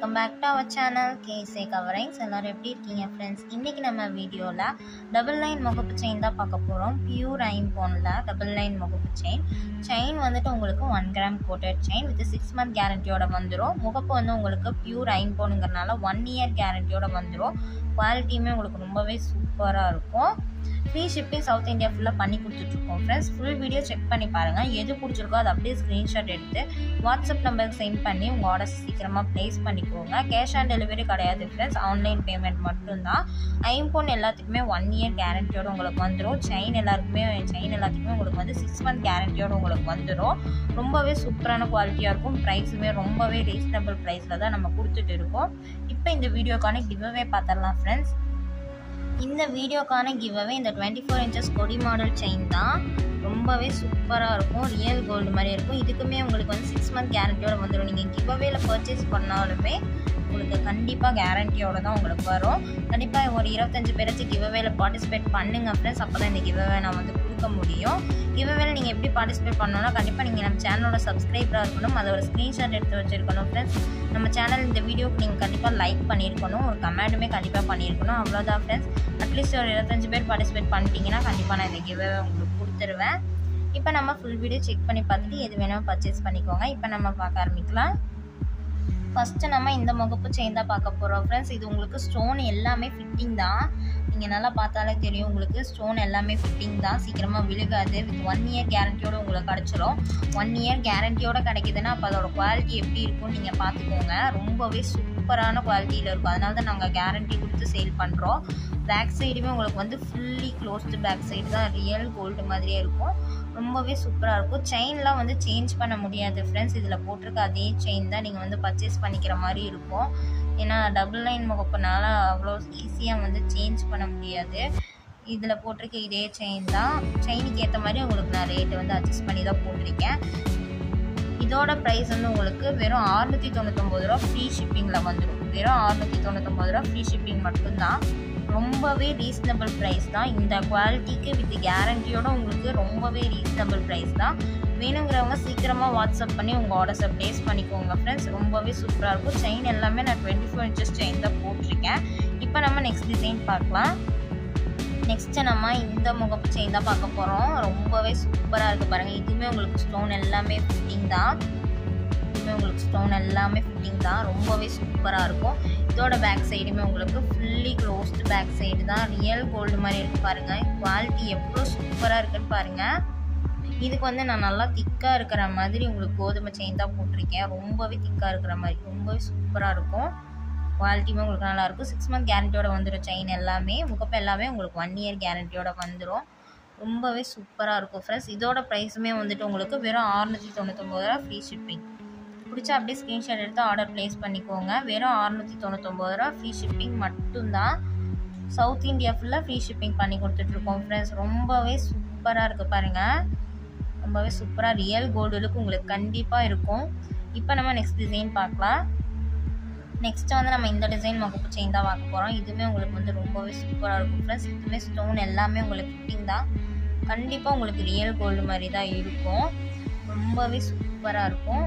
welcome back to our channel கேசே coverings எல்லோரும் எப்படி இருக்கீங்க ஃப்ரெண்ட்ஸ் இன்றைக்கி நம்ம வீடியோவில் டபுள் லைன் முகப்பு செயின் தான் பார்க்க போகிறோம் பியூர் ஐம்போனில் டபுள் லைன் முகப்பு செயின் செயின் வந்துட்டு உங்களுக்கு one gram coated chain with six month கேரண்டியோட வந்துடும் முகப்பு வந்து உங்களுக்கு பியூர் ஐம்போனுங்கிறனால ஒன் இயர் கேரண்டியோட வந்துடும் குவாலிட்டியுமே உங்களுக்கு ரொம்பவே சூப்பராக இருக்கும் ஃப்ரீ ஷிப்பிங் சவுத் இந்தியா ஃபுல்லாக பண்ணி கொடுத்துட்ருக்கோம் ஃப்ரெண்ட்ஸ் ஃபுல் வீடியோ செக் பண்ணி பாருங்கள் எது பிடிச்சிருக்கோ அதை அப்படியே ஸ்க்ரீன்ஷாட் எடுத்து வாட்ஸ்அப் நம்பருக்கு சென்ட் பண்ணி உங்கள் ஆர்டர் சீக்கிரமாக ப்ளேஸ் பண்ணிக்கோங்க கேஷ் ஆன் டெலிவரி கிடையாது ஃப்ரெண்ட்ஸ் ஆன்லைன் பேமெண்ட் மட்டும்தான் ஐம்போன் எல்லாத்துக்குமே ஒன் இயர் கேரண்டியோட உங்களுக்கு வந்துடும் செயின் எல்லாருக்குமே செயின் எல்லாத்துக்குமே உங்களுக்கு வந்து சிக்ஸ் மந்த் கேரண்டியோட உங்களுக்கு வந்துடும் ரொம்பவே சூப்பரான குவாலிட்டியாக இருக்கும் ப்ரைஸுமே ரொம்பவே ரீசனபிள் ப்ரைஸில் தான் நம்ம கொடுத்துட்டு இருக்கோம் இப்போ இந்த வீடியோக்கான கிவ்அவே பார்த்துடலாம் ஃப்ரெண்ட்ஸ் இந்த வீடியோக்கான கிவ்அவே இந்த டுவெண்ட்டி ஃபோர் இன்ச்சஸ் கொடி மாடல் செயின் தான் ரொம்பவே சூப்பராக இருக்கும் ரியல் கோல்டு மாதிரி இருக்கும் இதுக்குமே உங்களுக்கு வந்து சிக்ஸ் மந்த் கேரண்டியோட வந்துடும் நீங்கள் கிவ்அவேல பர்ச்சேஸ் பண்ணாலுமே உங்களுக்கு கண்டிப்பாக கேரண்டியோட தான் உங்களுக்கு வரும் கண்டிப்பாக ஒரு இருபத்தஞ்சு பேராச்சும் கிவ்அவேல பார்ட்டிசிபேட் பண்ணுங்கள் ஃப்ரெண்ட்ஸ் அப்போ தான் இந்த கிவ்அவே நான் வந்து கொடுக்க முடியும் கிவ்அவேல நீங்கள் எப்படி பார்ட்டிசிபேட் பண்ணணும்னா கண்டிப்பாக நீங்கள் நம்ம சேனலோட சப்ஸ்கிரைபராக இருக்கணும் அதோட ஸ்க்ரீன்ஷாட் எடுத்து வச்சுருக்கணும் ஃப்ரெண்ட்ஸ் நம்ம சேனல் இந்த வீடியோக்கு நீங்கள் கண்டிப்பாக லைக் பண்ணியிருக்கணும் ஒரு கமெண்ட்டுமே கண்டிப்பாக பண்ணியிருக்கணும் அவ்வளோதான் ஃப்ரெண்ட்ஸ் அட்லீஸ்ட் ஒரு இருபத்தஞ்சு பேர் பார்ட்டிசிபேட் பண்ணிட்டீங்கன்னா கண்டிப்பாக நான் இந்த கிவ்அவே உங்களுக்கு கொடுத்துருவேன் இப்போ நம்ம ஃபுல் வீடியோ செக் பண்ணி பார்த்துட்டு எது வேணுமோ பர்ச்சேஸ் பண்ணிக்கோங்க இப்போ நம்ம பார்க்க ஆரம்பிக்கலாம் ஃபஸ்ட்டு நம்ம இந்த முகப்பு செயின் தான் பார்க்க போகிறோம் ஃப்ரெண்ட்ஸ் இது உங்களுக்கு ஸ்டோன் எல்லாமே ஃபிட்டிங் தான் நீங்கள் நல்லா பார்த்தாலே தெரியும் உங்களுக்கு ஸ்டோன் எல்லாமே ஃபிட்டிங் தான் சீக்கிரமாக விழுகாது வித் ஒன் இயர் கேரண்டியோட உங்களுக்கு கிடச்சிரும் ஒன் இயர் கேரண்டியோட கிடைக்குதுன்னா அப்போ அதோட குவாலிட்டி எப்படி இருக்கும்னு நீங்கள் பார்த்துக்கோங்க ரொம்பவே சூப்பரான குவாலிட்டியில் இருக்கும் அதனால தான் நாங்கள் கேரண்டி கொடுத்து சேல் பண்ணுறோம் பேக் சைடுமே உங்களுக்கு வந்து ஃபுல்லி க்ளோஸ்டு பேக் சைடு தான் ரியல் கோல்டு மாதிரியே இருக்கும் ரொம்பவே சூப்பராக இருக்கும் செயின்லாம் வந்து சேஞ்ச் பண்ண முடியாது ஃப்ரெண்ட்ஸ் இதில் போட்டிருக்க அதே செயின் தான் நீங்கள் வந்து பர்ச்சேஸ் பண்ணிக்கிற மாதிரி இருக்கும் ஏன்னா டபுள் லைன் முகப்புனால அவ்வளோ ஈஸியாக வந்து சேஞ்ச் பண்ண முடியாது இதில் போட்டிருக்க இதே செயின் தான் செயினுக்கு ஏற்ற மாதிரி உங்களுக்கு நான் ரேட்டு வந்து அட்ஜஸ்ட் பண்ணி தான் போட்டிருக்கேன் இதோட ப்ரைஸ் வந்து உங்களுக்கு வெறும் அறுநூற்றி தொண்ணூத்தொம்பது ரூபா ஃப்ரீ ஷிப்பிங்கில் வந்துடும் வெறும் அறுநூற்றி தொண்ணூத்தொம்பது ரூபா ஃப்ரீ ஷிப்பிங் மட்டும்தான் ரொம்பவே ரீசனபிள் ப்ரைஸ் தான் இந்த குவாலிட்டிக்கு வித் கேரண்டியோட உங்களுக்கு ரொம்பவே ரீசனபிள் ப்ரைஸ் தான் வேணுங்கிறவங்க சீக்கிரமாக வாட்ஸ்அப் பண்ணி உங்கள் ஆர்டர்ஸை ப்ளேஸ் பண்ணிக்கோங்க ஃப்ரெண்ட்ஸ் ரொம்பவே சூப்பராக இருக்கும் செயின் எல்லாமே நான் டுவெண்ட்டி ஃபோர் இன்ச்சஸ் செயின் தான் போட்டிருக்கேன் இப்போ நம்ம நெக்ஸ்ட் டிசைன் பார்க்கலாம் நெக்ஸ்ட்டு நம்ம இந்த முகப்பு செயின் தான் பார்க்க போகிறோம் ரொம்பவே சூப்பராக இருக்குது பாருங்கள் இதுவுமே உங்களுக்கு ஸ்டோன் எல்லாமே ஃபிட்டிங் தான் இதுவுமே உங்களுக்கு ஸ்டோன் எல்லாமே ஃபிட்டிங் தான் ரொம்பவே சூப்பராக இருக்கும் இதோட பேக் சைடுமே உங்களுக்கு ஃபுல்லி க்ளோஸ்டு பேக் சைடு தான் ரியல் கோல்டு மாதிரி இருக்குது பாருங்கள் குவாலிட்டி எவ்வளோ சூப்பராக இருக்குன்னு பாருங்கள் இதுக்கு வந்து நான் நல்லா திக்காக இருக்கிற மாதிரி உங்களுக்கு கோதுமை செயின் தான் போட்டிருக்கேன் ரொம்பவே திக்காக இருக்கிற மாதிரி ரொம்பவே சூப்பராக இருக்கும் குவாலிட்டியுமே உங்களுக்கு நல்லாயிருக்கும் சிக்ஸ் மந்த் கேரண்டியோட வந்துடும் செயின் எல்லாமே முகப்பு எல்லாமே உங்களுக்கு ஒன் இயர் கேரண்டியோட வந்துடும் ரொம்பவே சூப்பராக இருக்கும் ஃப்ரெண்ட்ஸ் இதோட ப்ரைஸுமே வந்துட்டு உங்களுக்கு வெறும் அறுநூற்றி தொண்ணூத்தொம்பது ரூபா ஃப்ரீ ஷிப்பிங் பிடிச்சா அப்படியே ஸ்க்ரீன்ஷாட் எடுத்து ஆர்டர் ப்ளேஸ் பண்ணிக்கோங்க வெறும் அறுநூற்றி தொண்ணூத்தொம்பது ரூபா ஃப்ரீ ஷிப்பிங் மட்டும்தான் சவுத் இந்தியா ஃபுல்லாக ஃப்ரீ ஷிப்பிங் பண்ணி கொடுத்துட்ருக்கோம் ஃப்ரெண்ட்ஸ் ரொம்பவே சூப்பராக இருக்குது பாருங்கள் ரொம்பவே சூப்பராக ரியல் கோல்டு லுக் உங்களுக்கு கண்டிப்பாக இருக்கும் இப்போ நம்ம நெக்ஸ்ட் டிசைன் பார்க்கலாம் நெக்ஸ்ட்டு வந்து நம்ம இந்த டிசைன் முகப்பு செயின் தான் பார்க்க போகிறோம் இதுவுமே உங்களுக்கு வந்து ரொம்பவே சூப்பராக இருக்கும் ஃப்ரெண்ட்ஸ் இதுவுமே ஸ்டோன் எல்லாமே உங்களுக்கு ஃபிட்டிங் தான் கண்டிப்பாக உங்களுக்கு ரியல் கோல்டு மாதிரி தான் இருக்கும் ரொம்பவே சூப்பராக இருக்கும்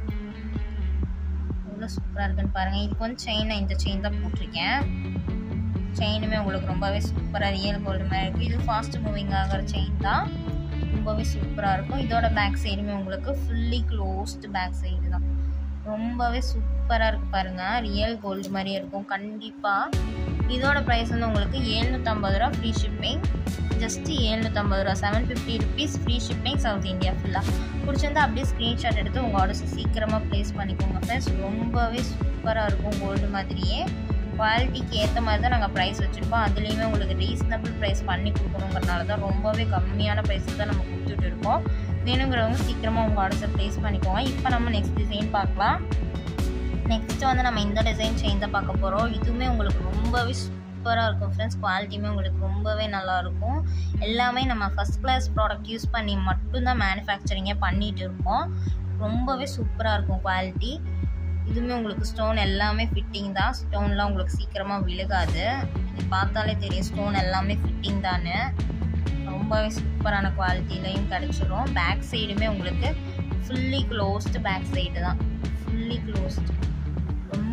எவ்வளோ சூப்பராக இருக்குன்னு பாருங்கள் இதுக்கு வந்து செயின் நான் இந்த செயின் தான் போட்டிருக்கேன் செயினுமே உங்களுக்கு ரொம்பவே சூப்பராக ரியல் கோல்டு மாதிரி இருக்குது இது ஃபாஸ்ட் மூவிங் ஆகிற செயின் தான் ரொம்பவே சூப்பராக இருக்கும் இதோட பேக் சைடுமே உங்களுக்கு ஃபுல்லி க்ளோஸ்டு பேக் சைடு தான் ரொம்பவே சூப்பராக இருக்குது பாருங்கள் ரியல் கோல்டு மாதிரியே இருக்கும் கண்டிப்பாக இதோட ப்ரைஸ் வந்து உங்களுக்கு ஏழ்நூற்றம்பது ரூபா ஃப்ரீ ஷிப்பிங் ஜஸ்ட்டு ஏழ்நூற்றம்பது ரூபா seven fifty rupees free shipping south India ஃபுல்லாக பிடிச்சிருந்தா அப்படியே ஸ்க்ரீன்ஷாட் எடுத்து உங்கள் ஆர்டர்ஸ் சீக்கிரமாக ப்ளேஸ் பண்ணிக்கோங்க ஃப்ரெண்ட்ஸ் ரொம்பவே சூப்பராக இருக்கும் கோல்டு மாதிரியே குவாலிட்டிக்கு ஏற்ற மாதிரி தான் நாங்கள் ப்ரைஸ் வச்சுருப்போம் அதுலேயுமே உங்களுக்கு ரீசனபிள் ப்ரைஸ் பண்ணி கொடுக்கணுங்கிறனால தான் ரொம்பவே கம்மியான ப்ரைஸில் தான் நம்ம கொடுத்துட்டு இருக்கோம் வேணுங்கிறவங்க சீக்கிரமாக உங்கள் ஆர்டர்ஸை ப்ளேஸ் பண்ணிக்கோங்க இப்போ நம்ம நெக்ஸ்ட் டிசைன் பார்க்கலாம் நெக்ஸ்ட்டு வந்து நம்ம இந்த டிசைன் செயின் தான் பார்க்க போகிறோம் இதுவுமே உங்களுக்கு ரொம்பவே சூப்பராக இருக்கும் ஃப்ரெண்ட்ஸ் குவாலிட்டியுமே உங்களுக்கு ரொம்பவே நல்லாயிருக்கும் எல்லாமே நம்ம ஃபஸ்ட் கிளாஸ் ப்ராடக்ட் யூஸ் பண்ணி மட்டும்தான் மேனுஃபேக்சரிங்கே பண்ணிகிட்டு இருக்கோம் ரொம்பவே சூப்பராக இருக்கும் குவாலிட்டி இதுவுமே உங்களுக்கு ஸ்டோன் எல்லாமே ஃபிட்டிங் தான் ஸ்டோன்லாம் உங்களுக்கு சீக்கிரமாக விழுகாது பார்த்தாலே தெரியும் ஸ்டோன் எல்லாமே ஃபிட்டிங் தானே ரொம்பவே சூப்பரான குவாலிட்டிலையும் கிடச்சிரும் பேக் சைடுமே உங்களுக்கு ஃபுல்லி க்ளோஸ்டு பேக் சைடு தான் ஃபுல்லி க்ளோஸ்டு ரொம்ப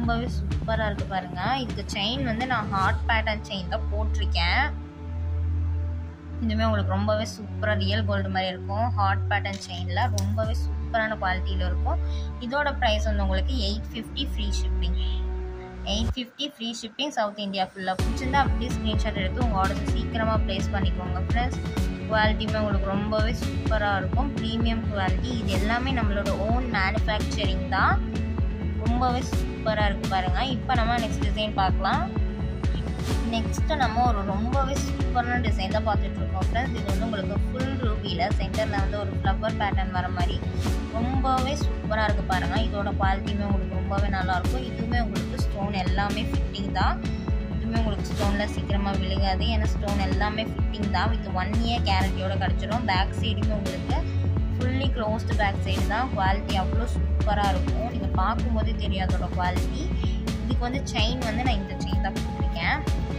ரொம்பவே சூப்பராக இருக்குது பாருங்கள் இதுக்கு செயின் வந்து நான் ஹார்ட் பேட்டர்ன் செயின் தான் போட்டிருக்கேன் இதுவுமே உங்களுக்கு ரொம்பவே சூப்பராக ரியல் கோல்டு மாதிரி இருக்கும் ஹார்ட் பேட்டர்ன் செயினில் ரொம்பவே சூப்பரான குவாலிட்டியில் இருக்கும் இதோட ப்ரைஸ் வந்து உங்களுக்கு eight fifty free shipping eight fifty free shipping south India ஃபுல்லாக பிடிச்சிருந்தா அப்படியே ஸ்க்ரீன்ஷாட் எடுத்து உங்கள் ஆர்டர் சீக்கிரமாக ப்ளேஸ் பண்ணிக்கோங்க ஃப்ரெண்ட்ஸ் குவாலிட்டியுமே உங்களுக்கு ரொம்பவே சூப்பராக இருக்கும் ப்ரீமியம் குவாலிட்டி இது எல்லாமே நம்மளோட ஓன் மேனுஃபேக்சரிங் தான் ரொம்பவே சூப்பராக இருக்குது பாருங்கள் இப்போ நம்ம நெக்ஸ்ட் டிசைன் பார்க்கலாம் நெக்ஸ்ட்டு நம்ம ஒரு ரொம்பவே சூப்பரான டிசைன் தான் பார்த்துட்ருக்கோம் ஃப்ரெண்ட்ஸ் இது வந்து உங்களுக்கு ஃபுல் ரூபியில் சென்டரில் வந்து ஒரு ஃப்ளவர் பேட்டர்ன் வர மாதிரி ரொம்பவே சூப்பராக இருக்குது பாருங்கள் இதோட குவாலிட்டியுமே உங்களுக்கு ரொம்பவே நல்லாயிருக்கும் இதுவுமே உங்களுக்கு ஸ்டோன் எல்லாமே ஃபிட்டிங் தான் இதுவுமே உங்களுக்கு ஸ்டோனில் சீக்கிரமாக விழுகாது ஏன்னா ஸ்டோன் எல்லாமே ஃபிட்டிங் தான் வித் ஒன் இயர் கேரண்டியோட கிடச்சிரும் பேக் சைடுமே உங்களுக்கு ஃபுல்லி க்ளோஸ்டு பேக் சைடு தான் குவாலிட்டி அவ்வளோ சூப்பராக இருக்கும் நீங்கள் பார்க்கும்போதே தெரியும் அதோட குவாலிட்டி இதுக்கு வந்து செயின் வந்து நான் இந்த செயின் தான் போட்டிருக்கேன்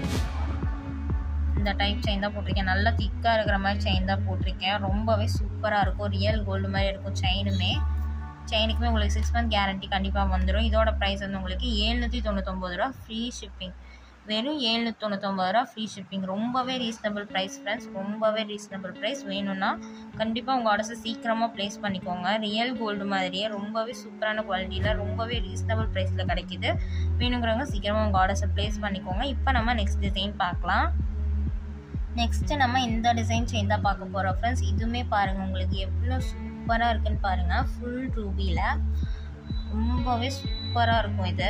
இந்த டைப் செயின் தான் போட்டிருக்கேன் நல்லா திக்காக இருக்கிற மாதிரி செயின் தான் போட்டிருக்கேன் ரொம்பவே சூப்பராக இருக்கும் ரியல் கோல்டு மாதிரி இருக்கும் செயினுமே செயினுக்குமே உங்களுக்கு சிக்ஸ் மந்த் கேரண்டி கண்டிப்பாக வந்துடும் இதோட ப்ரைஸ் வந்து உங்களுக்கு ஏழ்நூற்றி தொண்ணூத்தொம்பது ரூபா ஃப்ரீ ஷிப்பிங் வெறும் ஏழ்நூற்றி தொண்ணூத்தொம்பது ரூபா ஃப்ரீ ஷிப்பிங் ரொம்பவே ரீசனபிள் ப்ரைஸ் ஃப்ரெண்ட்ஸ் ரொம்பவே ரீசனபிள் ப்ரைஸ் வேணும்னா கண்டிப்பாக உங்கள் ஆர்டர்ஸை சீக்கிரமாக ப்ளேஸ் பண்ணிக்கோங்க ரியல் கோல்டு மாதிரியே ரொம்பவே சூப்பரான குவாலிட்டியில் ரொம்பவே ரீசனபிள் ப்ரைஸில் கிடைக்கிது வேணுங்கிறவங்க சீக்கிரமாக உங்கள் ஆர்டர்ஸை ப்ளேஸ் பண்ணிக்கோங்க இப்போ நம்ம நெக்ஸ்ட் டிசைன் பார்க்கலாம் நெக்ஸ்ட்டு நம்ம இந்த டிசைன் செயின் தான் பார்க்க போகிறோம் ஃப்ரெண்ட்ஸ் இதுவுமே பாருங்கள் உங்களுக்கு எவ்வளோ சூப்பராக இருக்குன்னு பாருங்கள் ஃபுல் ரூபியில் ரொம்பவே சூப்பராக இருக்கும் இது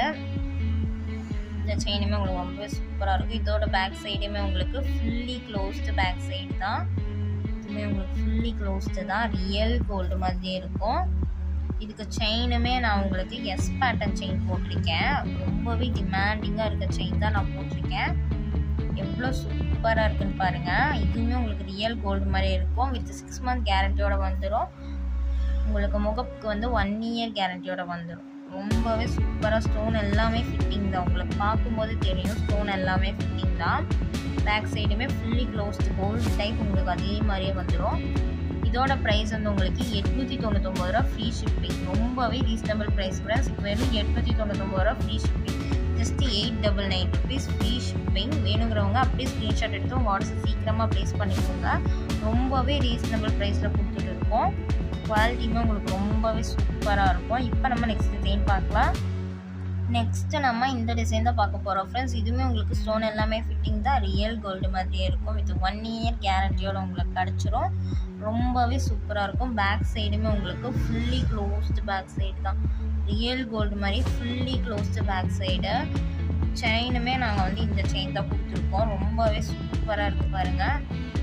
இந்த செயினுமே உங்களுக்கு ரொம்பவே சூப்பராக இருக்கும் இதோட பேக் சைடுமே உங்களுக்கு ஃபுல்லி க்ளோஸ்டு பேக் சைடு தான் இதுவுமே உங்களுக்கு ஃபுல்லி க்ளோஸ்டு தான் ரியல் கோல்டு மாதிரியே இருக்கும் இதுக்கு செயினுமே நான் உங்களுக்கு எஸ் பேட்டர்ன் செயின் போட்டிருக்கேன் ரொம்பவே டிமாண்டிங்காக இருக்க செயின் தான் நான் போட்டிருக்கேன் எவ்வளோ சூப்பராக இருக்குன்னு பாருங்கள் இதுவுமே உங்களுக்கு ரியல் கோல்டு மாதிரி இருக்கும் வித் சிக்ஸ் மந்த் கேரண்டியோட வந்துடும் உங்களுக்கு முகப்புக்கு வந்து ஒன் இயர் கேரண்டியோட வந்துடும் ரொம்பவே சூப்பராக ஸ்டோன் எல்லாமே ஃபிட்டிங் தான் உங்களுக்கு பார்க்கும்போது தெரியும் ஸ்டோன் எல்லாமே ஃபிட்டிங் தான் பேக் சைடுமே ஃபுல்லி க்ளோஸ்டு கோல்டு டைப் உங்களுக்கு அதே மாதிரியே வந்துடும் இதோட ப்ரைஸ் வந்து உங்களுக்கு எட்நூற்றி தொண்ணூத்தொம்பது ரூபா ஃப்ரீ ஷிப்பிங் ரொம்பவே ரீசனபிள் ப்ரைஸ் ஃப்ரெண்ட்ஸ் வெறும் எட்நூற்றி தொண்ணூத்தொம்பது ரூபா free shipping just eight double nine rupees free shipping வேணுங்கிறவங்க அப்படியே ஸ்க்ரீன்ஷாட் எடுத்து உங்கள் ஆர்டர்ஸை சீக்கிரமாக ப்ளேஸ் பண்ணிக்கோங்க ரொம்பவே ரீசனபிள் ப்ரைஸில் கொடுத்துட்டு இருக்கோம் குவாலிட்டியுமே உங்களுக்கு ரொம்பவே சூப்பராக இருக்கும் இப்போ நம்ம நெக்ஸ்ட் டிசைன் பார்க்கலாம் நெக்ஸ்ட்டு நம்ம இந்த டிசைன் தான் பார்க்க போகிறோம் ஃப்ரெண்ட்ஸ் இதுவுமே உங்களுக்கு ஸ்டோன் எல்லாமே ஃபிட்டிங் தான் ரியல் கோல்டு மாதிரியே இருக்கும் வித் ஒன் இயர் கேரண்டியோட உங்களுக்கு கிடச்சிரும் ரொம்பவே சூப்பராக இருக்கும் பேக் சைடுமே உங்களுக்கு ஃபுல்லி க்ளோஸ்டு பேக் சைடு தான் ரியல் கோல்டு மாதிரி ஃபுல்லி க்ளோஸ்டு பேக் சைடு செயினுமே நாங்கள் வந்து இந்த செயின் தான் கொடுத்துருக்கோம் ரொம்பவே சூப்பராக இருக்குது பாருங்கள்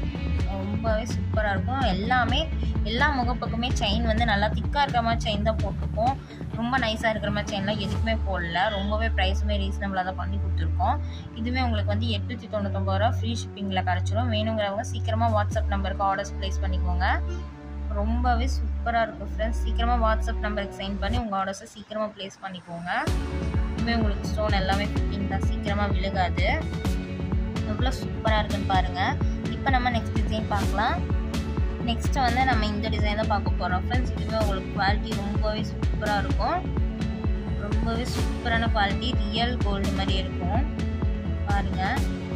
ரொம்பவே சூப்பராக இருக்கும் எல்லாமே எல்லா முகப்புக்குமே செயின் வந்து நல்லா திக்காக இருக்கிற மாதிரி செயின் தான் போட்டிருக்கோம் ரொம்ப நைஸாக இருக்கிற மாதிரி செயின்லாம் எதுக்குமே போடல ரொம்பவே ப்ரைஸுமே ரீசனபிளாக தான் பண்ணி கொடுத்துருக்கோம் இதுவுமே உங்களுக்கு வந்து எட்நூற்றி தொண்ணூத்தொம்பது ரூபா ஃப்ரீ ஷிப்பிங்கில் கிடச்சிரும் வேணுங்கிறவங்க சீக்கிரமாக வாட்ஸ்அப் நம்பருக்கு ஆர்டர்ஸ் ப்ளேஸ் பண்ணிக்கோங்க ரொம்பவே சூப்பராக இருக்கும் ஃப்ரெண்ட்ஸ் சீக்கிரமாக வாட்ஸ்அப் நம்பருக்கு சென்ட் பண்ணி உங்கள் ஆர்டர்ஸை சீக்கிரமாக ப்ளேஸ் பண்ணிக்கோங்க இதுவுமே உங்களுக்கு ஸ்டோன் எல்லாமே ஃபிட்டிங் தான் சீக்கிரமாக விழுகாது எவ்வளோ சூப்பராக இருக்குன்னு பாருங்கள் இப்போ நம்ம நெக்ஸ்ட் டிசைன் பார்க்கலாம் நெக்ஸ்ட்டு வந்து நம்ம இந்த டிசைன் தான் பார்க்க போகிறோம் ஃப்ரெண்ட்ஸ் இதுவே உங்களுக்கு குவாலிட்டி ரொம்பவே சூப்பராக இருக்கும் ரொம்பவே சூப்பரான குவாலிட்டி ரியல் கோல்டு மாதிரி இருக்கும் பாருங்கள்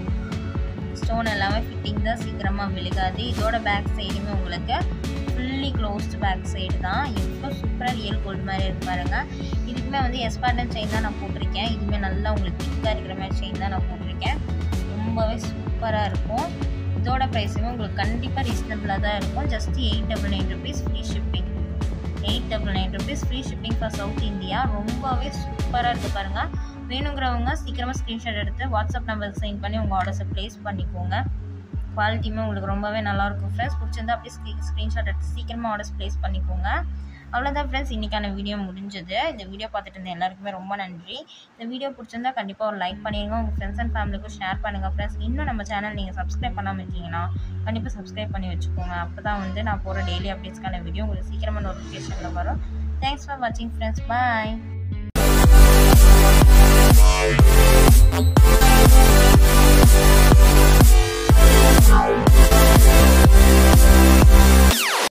ஸ்டோன் எல்லாமே ஃபிட்டிங் தான் சீக்கிரமாக விழுகாது இதோட பேக் சைடுமே உங்களுக்கு ஃபுல்லி க்ளோஸ்டு பேக் சைடு தான் எவ்வளோ சூப்பராக ரியல் கோல்டு மாதிரி இருக்கு பாருங்க இதுக்குமே வந்து எஸ்பார்டன் செயின் தான் நான் போட்டிருக்கேன் இதுவுமே நல்லா உங்களுக்கு திக்காக இருக்கிற மாதிரி செயின் தான் நான் போட்டிருக்கேன் ரொம்பவே சூப்பராக இருக்கும் இதோட ப்ரைஸுமே உங்களுக்கு கண்டிப்பாக ரீசனபிளாக தான் இருக்கும் just eight double nine rupees free shipping eight double nine rupees free shipping for south India ரொம்பவே சூப்பராக இருக்குது பாருங்கள் வேணுங்கிறவங்க சீக்கிரமாக ஸ்க்ரீன்ஷாட் எடுத்து வாட்ஸ்அப் நம்பருக்கு சென்ட் பண்ணி உங்கள் ஆர்டர்ஸை ப்ளேஸ் பண்ணிக்கோங்க குவாலிட்டியுமே உங்களுக்கு ரொம்பவே நல்லாயிருக்கும் ஃப்ரெண்ட்ஸ் பிடிச்சிருந்தா அப்படியே ஸ்க்ரீ ஸ்க்ரீன்ஷாட் எடுத்து சீக்கிரமாக ஆர்டர்ஸ் ப்ளேஸ் பண்ணிக்கோங்க அவ்வளோதான் ஃப்ரெண்ட்ஸ் இன்றைக்கான வீடியோ முடிஞ்சது இந்த வீடியோ பார்த்துட்டு இருந்த எல்லாருக்குமே ரொம்ப நன்றி இந்த வீடியோ பிடிச்சிருந்தா கண்டிப்பாக ஒரு லைக் பண்ணிடுங்க உங்கள் ஃப்ரெண்ட்ஸ் அண்ட் ஃபேமிலிக்கும் ஷேர் பண்ணுங்கள் ஃப்ரெண்ட்ஸ் இன்னும் நம்ம சேனல் நீங்கள் சப்ஸ்கிரைப் பண்ணாமல் இருக்கீங்கன்னா கண்டிப்பாக சப்ஸ்கிரைப் பண்ணி வச்சுக்கோங்க அப்போ தான் வந்து நான் போகிற டெய்லி அப்டேட்ஸ்க்கான வீடியோ உங்களுக்கு சீக்கிரமாக நோட்டிஃபிகேஷனில் வரும் தேங்க்ஸ் ஃபார் வாட்சிங் ஃப்ரெண்ட்ஸ் பாய்